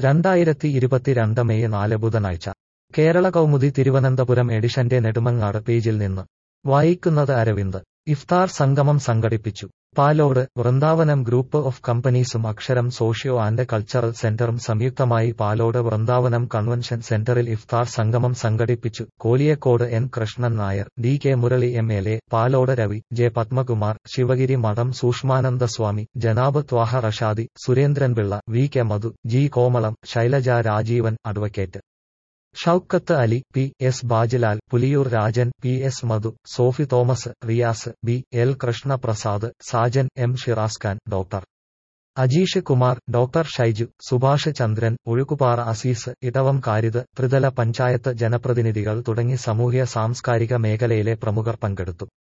രണ്ടായിരത്തി ഇരുപത്തിരണ്ട് മെയ് നാല് ബുധനാഴ്ച കേരള കൗമുദി തിരുവനന്തപുരം എഡിഷന്റെ നെടുമങ്ങാട് പേജിൽ നിന്ന് വായിക്കുന്നത് അരവിന്ദ് ഇഫ്താർ സംഗമം സംഘടിപ്പിച്ചു പാലോട് വൃന്ദാവനം ഗ്രൂപ്പ് ഓഫ് കമ്പനീസും അക്ഷരം സോഷ്യോ ആൻഡ് കൾച്ചറൽ സെന്ററും സംയുക്തമായി പാലോട് വൃന്ദാവനം കൺവെൻഷൻ സെന്ററിൽ ഇഫ്താർ സംഗമം സംഘടിപ്പിച്ചു Koliyakode N Krishnan Nair D K Murali M L A Palode Ravi J Padmakumar Sivagiri Madom Sookshmananda Swami ജനാബ് Thaha Rashadi Surendranpillai V K Madhu G Komalam Shailaja Rajeevan advocate Shoukath Ali P S Bajilal Puliyoor Rajan P S Madhu Sophie Thomas Riyas B L Krishnaprasad Sajan M Shiraz Khan doctor Ajeesh Kumar doctor Shaiju Subhash Chandran Ozhukkupara Azeez Edavam കാരിത് ത്രിതല പഞ്ചായത്ത് ജനപ്രതിനിധികൾ തുടങ്ങി സാമൂഹ്യ സാംസ്കാരിക മേഖലയിലെ പ്രമുഖർ പങ്കെടുത്തു